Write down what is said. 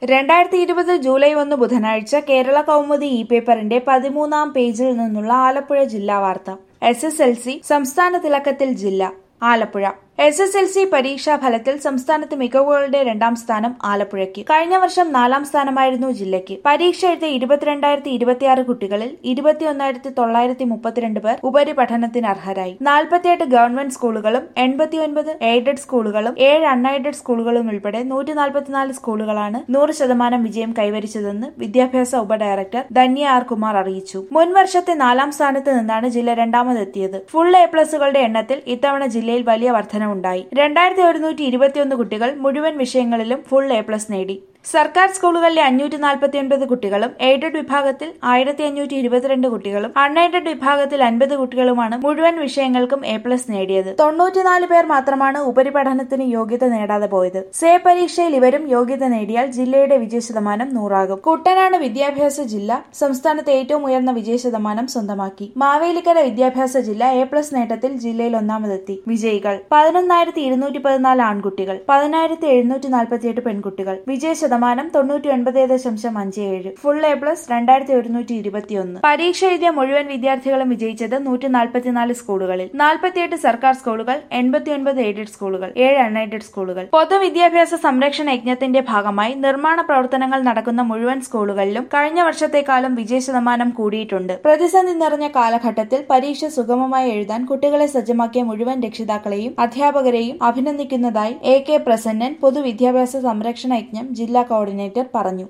രണ്ടായിരത്തി ഇരുപത് ജൂലൈ ഒന്ന് ബുധനാഴ്ച കേരള കൗമുദി ഇ പേപ്പറിന്റെ പതിമൂന്നാം പേജിൽ നിന്നുള്ള ആലപ്പുഴ ജില്ലാ വാർത്ത എസ് എസ് എൽ സി സംസ്ഥാന തിളക്കത്തിൽ ജില്ല Alappuzha S S L C പരീക്ഷാ ഫലത്തിൽ സംസ്ഥാനത്ത് മികവുകളുടെ രണ്ടാം സ്ഥാനം ആലപ്പുഴയ്ക്ക് കഴിഞ്ഞ വർഷം നാലാം സ്ഥാനമായിരുന്നു ജില്ലയ്ക്ക് പരീക്ഷ എഴുതിയ ഇരുപത്തിരണ്ടായിരത്തി ഇരുപത്തിയാറ് കുട്ടികളിൽ ഇരുപത്തിയൊന്നായിരത്തി തൊള്ളായിരത്തി മുപ്പത്തിരണ്ട് പേർ ഉപരിപഠനത്തിന് അർഹരായി നാൽപ്പത്തിയെട്ട് ഗവൺമെന്റ് സ്കൂളുകളും എൺപത്തിയൊൻപത് എയ്ഡഡ് സ്കൂളുകളും ഏഴ് അൺഎയ്ഡഡ് സ്കൂളുകളും ഉൾപ്പെടെ നൂറ്റി നാൽപ്പത്തിനാല് സ്കൂളുകളാണ് നൂറ് ശതമാനം വിജയം കൈവരിച്ചതെന്ന് വിദ്യാഭ്യാസ ഉപഡയറക്ടർ ധന്യ ആർ കുമാർ അറിയിച്ചു മുൻ വർഷത്തെ നാലാം സ്ഥാനത്ത് നിന്നാണ് ജില്ല രണ്ടാമതെത്തിയത് ഫുൾ എ പ്ലസുകളുടെ എണ്ണത്തിൽ ഇത്തവണ ജില്ലയിൽ വലിയ വർധനവുണ്ടായി രണ്ടായിരത്തി ഒരുന്നൂറ്റി ഇരുപത്തിയൊന്ന് കുട്ടികൾ മുഴുവൻ വിഷയങ്ങളിലും ഫുൾ എ പ്ലസ് നേടി സർക്കാർ സ്കൂളുകളിലെ അഞ്ഞൂറ്റി നാൽപ്പത്തിയൊൻപത് കുട്ടികളും എയ്ഡഡ് വിഭാഗത്തിൽ ആയിരത്തി അഞ്ഞൂറ്റി ഇരുപത്തിരണ്ട് കുട്ടികളും അൺഎയ്ഡഡ് വിഭാഗത്തിൽ അൻപത് കുട്ടികളുമാണ് മുഴുവൻ വിഷയങ്ങൾക്കും എ പ്ലസ് നേടിയത് തൊണ്ണൂറ്റിനാല് പേർ മാത്രമാണ് ഉപരിപഠനത്തിന് യോഗ്യത നേടാതെ പോയത് സേ പരീക്ഷയിൽ ഇവരും യോഗ്യത നേടിയാൽ ജില്ലയുടെ വിജയശതമാനം നൂറാകും കുട്ടനാട് വിദ്യാഭ്യാസ ജില്ല സംസ്ഥാനത്തെ ഏറ്റവും ഉയർന്ന വിജയശതമാനം സ്വന്തമാക്കി മാവേലിക്കര വിദ്യാഭ്യാസ ജില്ല എ പ്ലസ് നേട്ടത്തിൽ ജില്ലയിൽ ഒന്നാമതെത്തി വിജയികൾ പതിനൊന്നായിരത്തി ഇരുന്നൂറ്റി പതിനാല് ആൺകുട്ടികൾ പതിനായിരത്തി എഴുന്നൂറ്റി നാൽപ്പത്തിയെട്ട് പെൺകുട്ടികൾ വിജയ ശതമാനം തൊണ്ണൂറ്റി ഒൻപത് ദശാംശം അഞ്ച് ഏഴ് ഫുൾ എ പ്ലസ് രണ്ടായിരത്തി ഒരുന്നൂറ്റി ഇരുപത്തിയൊന്ന് പരീക്ഷ എഴുതിയ മുഴുവൻ വിദ്യാർത്ഥികളും വിജയിച്ചത് നൂറ്റി നാൽപ്പത്തിനാല് സ്കൂളുകളിൽ നാൽപ്പത്തിയെട്ട് സർക്കാർ സ്കൂളുകൾ എൺപത്തിയൊൻപത് എയ്ഡഡ് സ്കൂളുകൾ ഏഴ് അൺഎയ്ഡഡ് സ്കൂളുകൾ പൊതുവിദ്യാഭ്യാസ സംരക്ഷണ യജ്ഞത്തിന്റെ ഭാഗമായി നിർമ്മാണ പ്രവർത്തനങ്ങൾ നടക്കുന്ന മുഴുവൻ സ്കൂളുകളിലും കഴിഞ്ഞ വർഷത്തെക്കാളും വിജയ ശതമാനം കൂടിയിട്ടുണ്ട് പ്രതിസന്ധി നിറഞ്ഞ കാലഘട്ടത്തിൽ പരീക്ഷ സുഗമമായി എഴുതാൻ കുട്ടികളെ സജ്ജമാക്കിയ മുഴുവൻ രക്ഷിതാക്കളെയും അധ്യാപകരെയും അഭിനന്ദിക്കുന്നതായി എ കെ പ്രസന്നൻ പൊതുവിദ്യാഭ്യാസ സംരക്ഷണ യജ്ഞം ജില്ലാ കോർഡിനേറ്റർ പറഞ്ഞു